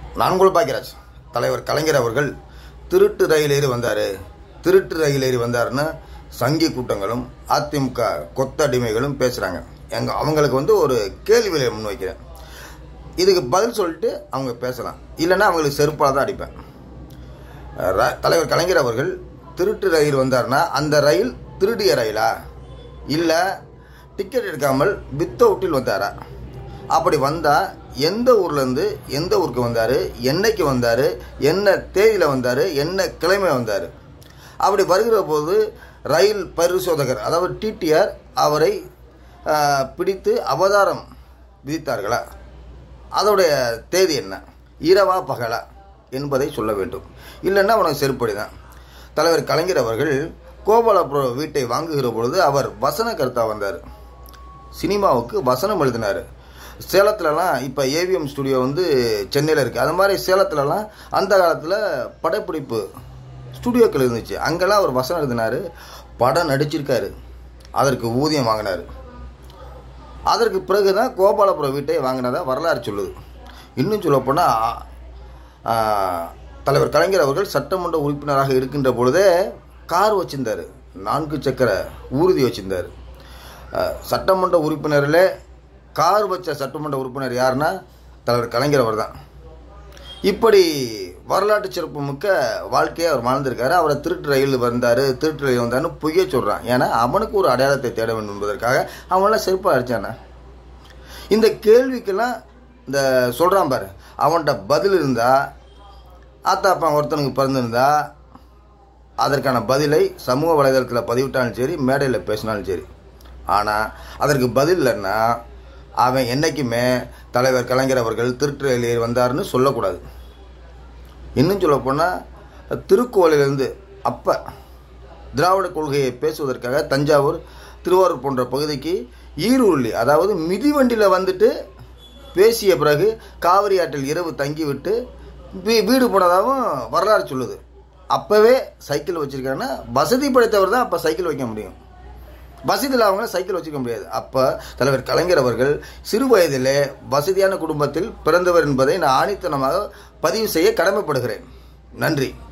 நான்குள் பாக்கியராஜ் தலைவர் கலைஞர் அவர்கள் திருட்டு ரயில் ஏறி வந்தார் திருட்டு ரயில் ஏறி வந்தாருன்னு சங்கி கூட்டங்களும் அதிமுக கொத்தடிமைகளும் பேசுகிறாங்க எங்க அவங்களுக்கு வந்து ஒரு கேள்வியை முன்வைக்கிறேன் இதுக்கு பதில் சொல்லிட்டு அவங்க பேசலாம் இல்லைன்னா அவங்களுக்கு செருப்பாக தான் அடிப்பேன் ர- தலைவர் கலைஞர் அவர்கள் திருட்டு ரயில் வந்தார்னா அந்த ரயில் திருடிய ரயிலா இல்லை டிக்கெட் எடுக்காமல் வித்தவுட்டில் வந்தாரா அப்படி வந்தால் எந்த ஊர்லேருந்து எந்த ஊருக்கு வந்தார் என்னைக்கு வந்தார் என்ன தேதியில் வந்தார் என்ன கிழமை வந்தார் அப்படி வருகிற போது ரயில் பரிசோதகர் அதாவது டிடிஆர் அவரை ஆ, பிடித்து அவதாரம் விதித்தார்களா அதோடைய தேதி என்ன இரவா பகலா என்பதை சொல்ல வேண்டும் இல்லைன்னா உனக்கு செருப்படி தான் தலைவர் கலைஞர் அவர்கள் கோபாலபுரம் வீட்டை வாங்குகிற பொழுது அவர் வசன கருத்தா வந்தார் சினிமாவுக்கு வசனம் எழுதினார் சேலத்துலலாம் இப்போ ஏவிஎம் ஸ்டுடியோ வந்து சென்னையில் இருக்குது அது மாதிரி சேலத்துலலாம் அந்த காலத்தில் படப்பிடிப்பு ஸ்டுடியோக்கள் இருந்துச்சு அங்கெல்லாம் அவர் வசனம் எழுதினார் படம் நடிச்சிருக்காரு அதற்கு ஊதியம் வாங்கினார் அதற்கு பிறகு தான் கோபாலபுரம் வீட்டை வாங்கினதா வரலாறு சொல்லுது இன்னும் சொல்லப்போனால் தலைவர் கலைஞர் அவர்கள் சட்டமன்ற உறுப்பினராக இருக்கின்ற பொழுதே கார் வச்சிருந்தார் நான்கு சக்கர ஊர்தி வச்சிருந்தார் ஆஹ், சட்டமன்ற உறுப்பினரில் கார் வச்ச சட்டமன்ற உறுப்பினர் யாருன்னா தலைவர் கலைஞர் அவர் தான் இப்படி வரலாற்று சிறப்பு மிக்க வாழ்க்கையை அவர் வாழ்ந்திருக்காரு அவரை திருட்டு ரயில் வந்தார் திருட்டு ரயில் வந்தார்னு பொய்ய சொல்கிறான் ஏன்னா அவனுக்கு ஒரு அடையாளத்தை தேட வேண்டும் என்பதற்காக அவனெல்லாம் செருப்பாக அடிச்சானே இந்த கேள்விக்கெல்லாம் இந்த சொல்கிறான் பாரு அவன்கிட்ட பதில் இருந்தால் ஆத்தாப்பா ஒருத்தனுக்கு பிறந்திருந்தா அதற்கான பதிலை சமூக வலைதளத்தில் பதிவிட்டாலும் சரி மேடையில் பேசினாலும் சரி ஆனால் அதற்கு பதில் இல்லைன்னா அவன் என்றைக்குமே தலைவர் கலைஞர் அவர்கள் திருட்டு ரயில் ஏறி வந்தாருன்னு சொல்லக்கூடாது இன்னும் சொல்ல போனால் திருக்கோவிலிருந்து அப்போ திராவிட கொள்கையை பேசுவதற்காக தஞ்சாவூர் திருவாரூர் போன்ற பகுதிக்கு ஈருள்ளி அதாவது மிதிவண்டியில் வந்துட்டு பேசிய பிறகு காவிரி ஆற்றில் இரவு தங்கிவிட்டு வீ வீடு போனதாகவும் வரலாறு சொல்லுது அப்போவே சைக்கிள் வச்சுருக்காங்கன்னா வசதி படைத்தவர் தான் அப்போ சைக்கிள் வைக்க முடியும் வசதி இல்லாதவங்க சைக்கிள் வச்சுக்க முடியாது அப்போ தலைவர் கலைஞர் அவர்கள் சிறு வயதிலே வசதியான குடும்பத்தில் பிறந்தவர் என்பதை நான் ஆணித்தனமாக பதிவு செய்ய கடமைப்படுகிறேன் நன்றி